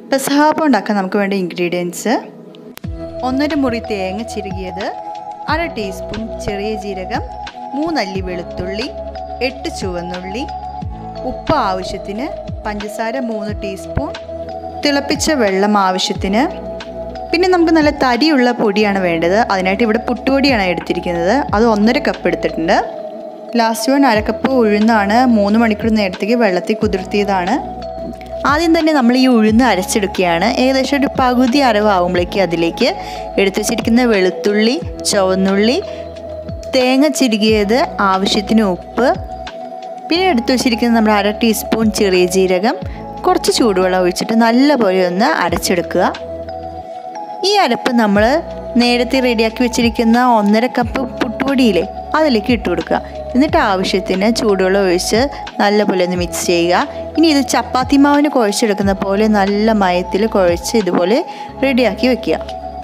പെസഹാപ്പം ഉണ്ടാക്കാൻ നമുക്ക് വേണ്ട ഇൻഗ്രീഡിയൻസ് ഒന്നര മുറി തേങ്ങ ചിരുകിയത് അര ടീസ്പൂൺ ചെറിയ ജീരകം മൂന്നല്ലി വെളുത്തുള്ളി എട്ട് ചുവന്നുള്ളി ഉപ്പ് ആവശ്യത്തിന് പഞ്ചസാര മൂന്ന് ടീസ്പൂൺ തിളപ്പിച്ച വെള്ളം ആവശ്യത്തിന് പിന്നെ നമുക്ക് നല്ല തരിയുള്ള പൊടിയാണ് വേണ്ടത് അതിനായിട്ട് ഇവിടെ പുട്ടുപൊടിയാണ് എടുത്തിരിക്കുന്നത് അത് ഒന്നര കപ്പ് എടുത്തിട്ടുണ്ട് ലാസ്റ്റ് വൺ അര കപ്പ് ഉഴുന്നാണ് മൂന്ന് മണിക്കൂർ നേരത്തേക്ക് വെള്ളത്തിൽ കുതിർത്തിയതാണ് ആദ്യം തന്നെ നമ്മൾ ഈ ഉഴുന്ന് അരച്ചെടുക്കുകയാണ് ഏകദേശം ഒരു പകുതി അരവാകുമ്പോഴേക്ക് അതിലേക്ക് എടുത്തു വെച്ചിരിക്കുന്ന വെളുത്തുള്ളി ചുവന്നുള്ളി തേങ്ങ ചിരുകിയത് ആവശ്യത്തിന് ഉപ്പ് പിന്നെ എടുത്തു വെച്ചിരിക്കുന്ന നമ്മുടെ അര ടീസ്പൂൺ ചെറിയ ജീരകം കുറച്ച് ചൂടുവെള്ളം ഒഴിച്ചിട്ട് നല്ലപോലെ ഒന്ന് അരച്ചെടുക്കുക ഈ അരപ്പ് നമ്മൾ നേരത്തെ റെഡിയാക്കി വെച്ചിരിക്കുന്ന ഒന്നര കപ്പ് പുട്ടുപൊടിയില്ലേ അതിലേക്ക് ഇട്ട് കൊടുക്കുക എന്നിട്ട് ആവശ്യത്തിന് ചൂടുവെള്ളം ഒഴിച്ച് നല്ലപോലെ ഒന്ന് മിക്സ് ചെയ്യുക ഇനി ഇത് ചപ്പാത്തി മാവിന് കുഴച്ചെടുക്കുന്ന പോലെ നല്ല മയത്തിൽ കുഴച്ച് ഇതുപോലെ റെഡിയാക്കി വെക്കുക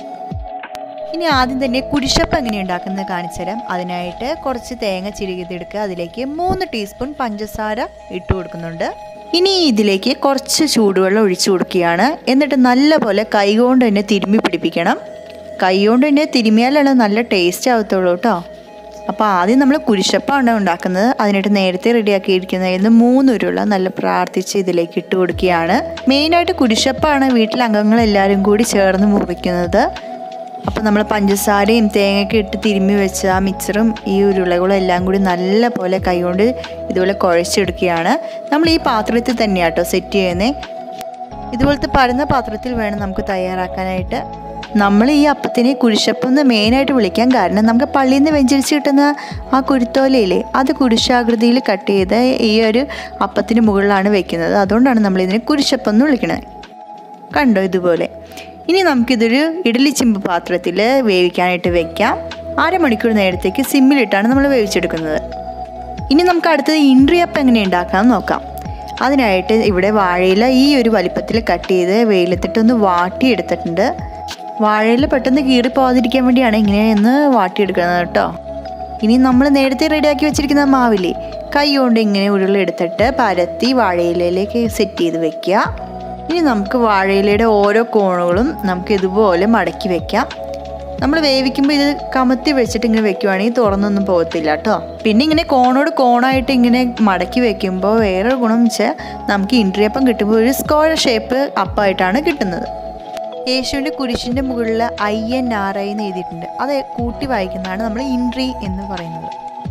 ഇനി ആദ്യം തന്നെ കുരിശപ്പം എങ്ങനെ ഉണ്ടാക്കുന്നത് കാണിച്ചു തരാം അതിനായിട്ട് കുറച്ച് തേങ്ങ ചിരുകിതെടുക്കുക അതിലേക്ക് മൂന്ന് ടീസ്പൂൺ പഞ്ചസാര ഇട്ട് കൊടുക്കുന്നുണ്ട് ഇനി ഇതിലേക്ക് കുറച്ച് ചൂടുവെള്ളം ഒഴിച്ചു കൊടുക്കുകയാണ് എന്നിട്ട് നല്ലപോലെ കൈകൊണ്ട് തന്നെ തിരുമ്മി പിടിപ്പിക്കണം കൈകൊണ്ട് തന്നെ തിരുമ്മിയാലാണ് നല്ല ടേസ്റ്റ് ആവത്തുള്ളൂ കേട്ടോ അപ്പോൾ ആദ്യം നമ്മൾ കുരിശപ്പമാണ് ഉണ്ടാക്കുന്നത് അതിനായിട്ട് നേരത്തെ റെഡിയാക്കിയിരിക്കുന്നതിൽ മൂന്ന് ഉരുള നല്ല പ്രാർത്ഥിച്ച് ഇതിലേക്ക് ഇട്ട് കൊടുക്കുകയാണ് മെയിനായിട്ട് കുരിശപ്പാണ് വീട്ടിലെ അംഗങ്ങളെല്ലാവരും കൂടി ചേർന്ന് മുറിക്കുന്നത് അപ്പോൾ നമ്മൾ പഞ്ചസാരയും തേങ്ങയൊക്കെ ഇട്ട് തിരുമ്മി വെച്ച ആ മിക്സറും ഈ ഉരുളകളും എല്ലാം കൂടി നല്ല പോലെ കൈകൊണ്ട് ഇതുപോലെ കുഴച്ചെടുക്കുകയാണ് നമ്മൾ ഈ പാത്രത്തിൽ തന്നെയാണ് കേട്ടോ സെറ്റ് ചെയ്യുന്നത് ഇതുപോലത്തെ പരന്ന പാത്രത്തിൽ വേണം നമുക്ക് തയ്യാറാക്കാനായിട്ട് നമ്മൾ ഈ അപ്പത്തിനെ കുരിശപ്പം എന്ന് മെയിനായിട്ട് വിളിക്കാൻ കാരണം നമുക്ക് പള്ളിയിൽ നിന്ന് വെഞ്ചരിച്ച് കിട്ടുന്ന ആ കുരുത്തോലയില്ലേ അത് കുരിശാകൃതിയിൽ കട്ട് ചെയ്ത് ഈ ഒരു അപ്പത്തിന് മുകളിലാണ് വെക്കുന്നത് അതുകൊണ്ടാണ് നമ്മൾ ഇതിനെ കുരിശപ്പം എന്ന് വിളിക്കുന്നത് കണ്ടോ ഇതുപോലെ ഇനി നമുക്കിതൊരു ഇഡലി ചെമ്പ് പാത്രത്തിൽ വേവിക്കാനായിട്ട് വെക്കാം അരമണിക്കൂർ നേരത്തേക്ക് സിമ്മിലിട്ടാണ് നമ്മൾ വേവിച്ചെടുക്കുന്നത് ഇനി നമുക്ക് അടുത്തത് ഇൻട്രിയപ്പം എങ്ങനെ ഉണ്ടാക്കാമെന്ന് നോക്കാം അതിനായിട്ട് ഇവിടെ വാഴയില ഈ ഒരു വലിപ്പത്തിൽ കട്ട് ചെയ്ത് വെയിലത്തിട്ടൊന്ന് വാട്ടിയെടുത്തിട്ടുണ്ട് വാഴയില പെട്ടെന്ന് കീറിപ്പോവാതിരിക്കാൻ വേണ്ടിയാണ് ഇങ്ങനെയൊന്ന് വാട്ടിയെടുക്കുന്നത് കേട്ടോ ഇനി നമ്മൾ നേരത്തെ റെഡിയാക്കി വെച്ചിരിക്കുന്ന മാവില്ലേ കൈ കൊണ്ട് ഇങ്ങനെ ഉരുള എടുത്തിട്ട് പരത്തി വാഴയിലയിലേക്ക് സെറ്റ് ചെയ്ത് വെക്കുക ഇനി നമുക്ക് വാഴയിലയുടെ ഓരോ കോണുകളും നമുക്ക് ഇതുപോലെ മടക്കി വെക്കാം നമ്മൾ വേവിക്കുമ്പോൾ ഇത് കമത്തി വെച്ചിട്ട് ഇങ്ങനെ വെക്കുവാണെങ്കിൽ തുറന്നൊന്നും പോകത്തില്ല കേട്ടോ പിന്നെ ഇങ്ങനെ കോണോട് കോണായിട്ട് ഇങ്ങനെ മടക്കി വെക്കുമ്പോൾ വേറൊരു ഗുണം വെച്ചാൽ നമുക്ക് ഇൻട്രിയപ്പം കിട്ടുമ്പോൾ ഒരു സ്ക്വയർ ഷേപ്പ് അപ്പായിട്ടാണ് കിട്ടുന്നത് യേശുവിൻ്റെ കുരിശിൻ്റെ മുകളിൽ ഐ എൻ ആർ ഐ എന്ന് എഴുതിയിട്ടുണ്ട് അത് കൂട്ടി വായിക്കുന്നതാണ് നമ്മൾ ഇൻട്രി എന്ന് പറയുന്നത്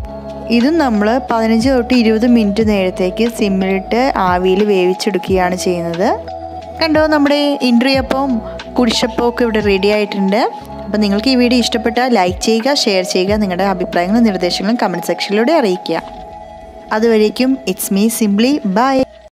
ഇതും നമ്മൾ പതിനഞ്ച് തൊട്ട് ഇരുപത് മിനിറ്റ് നേരത്തേക്ക് സിമ്മിലിട്ട് ആവിയിൽ വേവിച്ചെടുക്കുകയാണ് ചെയ്യുന്നത് കണ്ടോ നമ്മുടെ ഇൻട്രിയപ്പവും കുടിശപ്പവും ഒക്കെ ഇവിടെ റെഡി ആയിട്ടുണ്ട് അപ്പോൾ നിങ്ങൾക്ക് ഈ വീഡിയോ ഇഷ്ടപ്പെട്ടാൽ ലൈക്ക് ചെയ്യുക ഷെയർ ചെയ്യുക നിങ്ങളുടെ അഭിപ്രായങ്ങളും നിർദ്ദേശങ്ങളും കമൻറ്റ് സെക്ഷനിലൂടെ അറിയിക്കുക അതുവരേക്കും ഇറ്റ്സ് മീ സിംപ്ലി ബൈ